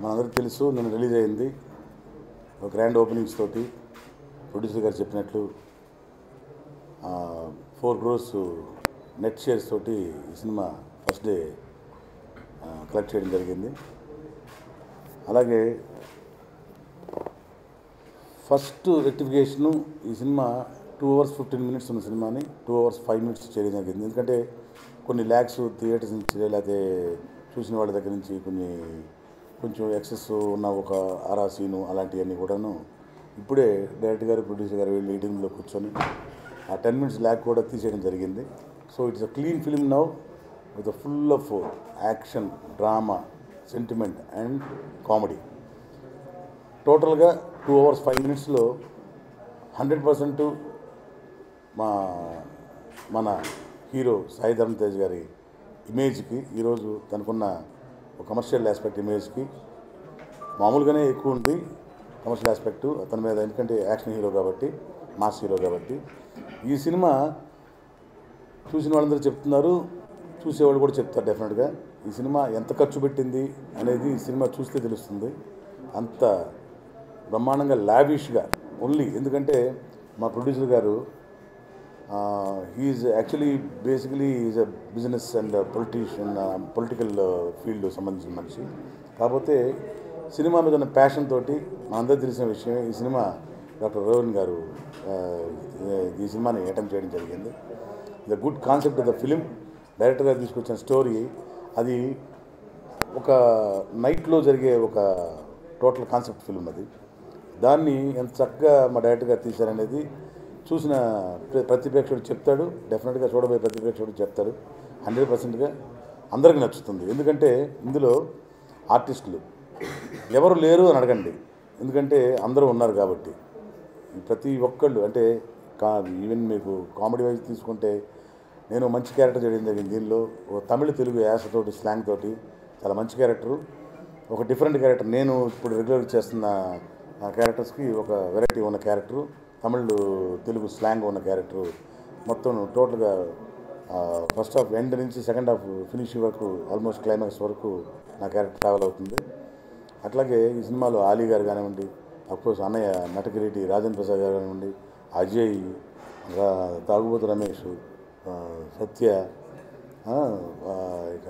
మనందరికీ తెలుసు నిన్న రిలీజ్ అయింది ఒక గ్రాండ్ ఓపెనింగ్స్ తోటి ప్రొడ్యూసర్ గారు చెప్పినట్లు ఫోర్ క్రోర్స్ నెట్ షేర్స్ తోటి ఈ సినిమా ఫస్ట్ డే కలెక్ట్ చేయడం జరిగింది అలాగే ఫస్ట్ రెక్టిఫికేషను ఈ సినిమా టూ అవర్స్ ఫిఫ్టీన్ మినిట్స్ ఉన్న సినిమాని టూ అవర్స్ ఫైవ్ మినిట్స్ చేయడం జరిగింది ఎందుకంటే కొన్ని ల్యాక్స్ థియేటర్స్ నుంచి లేకపోతే చూసిన వాళ్ళ దగ్గర నుంచి కొన్ని కొంచెం ఎక్సెస్ ఉన్న ఒక ఆరా సీను అలాంటివన్నీ కూడాను ఇప్పుడే డైరెక్టర్ గారు ప్రొడ్యూసర్ గారు వెళ్ళి మీటింగ్లో కూర్చొని ఆ టెన్ మినిట్స్ ల్యాక్ కూడా తీసేయడం జరిగింది so it's a clean film now with full of action drama sentiment and comedy టోటల్గా టూ అవర్స్ ఫైవ్ మినిట్స్లో హండ్రెడ్ పర్సెంట్ మా మన హీరో సాయి ధర్మ తేజ్ గారి ఇమేజ్కి ఈరోజు తనకున్న ఒక కమర్షియల్ ఆస్పెక్ట్ ఇమేజ్కి మామూలుగానే ఎక్కువ ఉంది కమర్షియల్ ఆస్పెక్ట్ అతని మీద ఎందుకంటే యాక్షన్ హీరో కాబట్టి మాస్ హీరో కాబట్టి ఈ సినిమా చూసిన వాళ్ళందరూ చెప్తున్నారు చూసేవాళ్ళు కూడా చెప్తారు డెఫినెట్గా ఈ సినిమా ఎంత ఖర్చు పెట్టింది అనేది ఈ సినిమా చూస్తే తెలుస్తుంది అంత బ్రహ్మాండంగా లావిష్గా ఓన్లీ ఎందుకంటే మా producer garu he is actually basically is a business and politician political field సంబంధించిన మనిషి కాకపోతే సినిమా మీద ఉన్న ప్యాషన్ తోటి మనందరూ తెలిసిన విషయమే ఈ సినిమా డాక్టర్ రోహన్ గారు ఆ, ఈ సినిమాని అటెంప్ట్ చేయడం జరిగింది the good concept of the film director garu తీసుకొచ్చిన స్టోరీ అది ఒక నైట్లో జరిగే ఒక టోటల్ కాన్సెప్ట్ ఫిల్మ్ అది దాన్ని ఎంత చక్కగా మా డైరెక్టర్ గారు తీశారనేది చూసిన ప్ర- ప్రతి ప్రేక్షకుడు చెప్తాడు డెఫినెట్గా చూడబోయే ప్రతి ప్రేక్షకుడు చెప్తాడు హండ్రెడ్ పర్సెంట్గా అందరికి నచ్చుతుంది ఎందుకంటే ఇందులో ఆర్టిస్టులు ఎవరు లేరు అని అడగండి ఎందుకంటే అందరూ ఉన్నారు కాబట్టి ప్రతి ఒక్కళ్ళు అంటే కా ఈవెన్ మీకు కామెడీ వైజ్ తీసుకుంటే నేను మంచి క్యారెక్టర్ చేయడం జరిగింది దీనిలో ఓ తమిళ తెలుగు యాసతోటి స్లాంగ్ తోటి చాలా మంచి క్యారెక్టరు ఒక డిఫరెంట్ క్యారెక్టర్ నేను ఇప్పుడు రెగ్యులర్ చేస్తున్న ఆ క్యారెక్టర్స్కి ఒక వెరైటీ ఉన్న క్యారెక్టరు తమిళ్ తెలుగు స్లాంగ్ ఉన్న క్యారెక్టరు మొత్తం టోటల్గా ఫస్ట్ హాఫ్ ఎండ్ నుంచి సెకండ్ హాఫ్ ఫినిష్ వరకు ఆల్మోస్ట్ క్లైమాక్స్ వరకు నా క్యారెక్టర్ ట్రావెల్ అవుతుంది అట్లాగే ఈ సినిమాలో ఆలీ గారు కానివ్వండి అఫ్కోర్స్ అన్నయ్య నటకిరెడ్డి రాజేంద్ర ప్రసాద్ గారు కానివ్వండి అజయ్ రా- తాగుబోతు రమేష్ ఆ, సత్య ఆ, ఆ, ఇక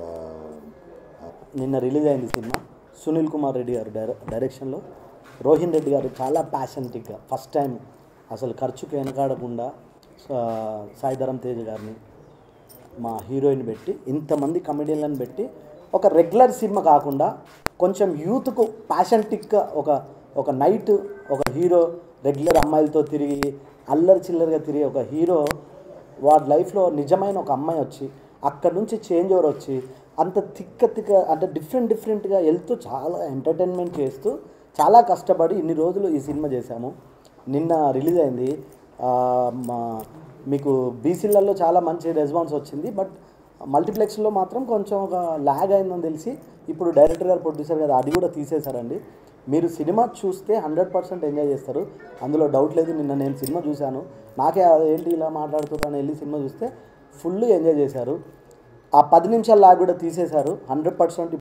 నిన్న రిలీజ్ అయింది సినిమా సునీల్ కుమార్ రెడ్డి గారు డైర డైరెక్షన్లో రోహిన్ రెడ్డి గారు చాలా ప్యాషనెటిక్గా ఫస్ట్ టైం అసలు ఖర్చుకు వెనకాడకుండా ఆ, సాయిధరం తేజ్ గారిని మా హీరోయిన్ పెట్టి ఇంతమంది కమెడియన్లను పెట్టి ఒక రెగ్యులర్ సినిమా కాకుండా కొంచెం యూత్కు ప్యాషనటిక్గా ఒక ఒక నైట్ ఒక హీరో రెగ్యులర్ అమ్మాయిలతో తిరిగి అల్లరి చిల్లరగా తిరిగి ఒక హీరో వాడి లైఫ్లో నిజమైన ఒక అమ్మాయి వచ్చి అక్కడ నుంచి చేంజ్ ఓవర్ వచ్చి అంత తిక్క తిక్క అంటే డిఫరెంట్ డిఫరెంట్గా వెళ్తూ చాలా ఎంటర్టైన్మెంట్ చేస్తూ చాలా కష్టపడి ఇన్ని రోజులు ఈ సినిమా చేశాము నిన్న రిలీజ్ అయింది ఆ, మా మీకు బీసీలలో చాలా మంచి రెస్పాన్స్ వచ్చింది బట్ మల్టీప్లెక్స్లో మాత్రం కొంచెం ఒక ల్యాగ్ అయిందని తెలిసి ఇప్పుడు డైరెక్టర్ గారు ప్రొడ్యూసర్ గారు అది కూడా తీసేశారండి మీరు సినిమా చూస్తే హండ్రెడ్ పర్సెంట్ ఎంజాయ్ చేస్తారు అందులో డౌట్ లేదు నిన్న నేను సినిమా చూశాను నాకే అది ఏంటి ఇలా మాట్లాడుతున్నాను వెళ్ళి సినిమా చూస్తే ఫుల్ ఎంజాయ్ చేశారు ఆ పది నిమిషాల లాగ్ కూడా తీసేశారు హండ్రెడ్ పర్సెంట్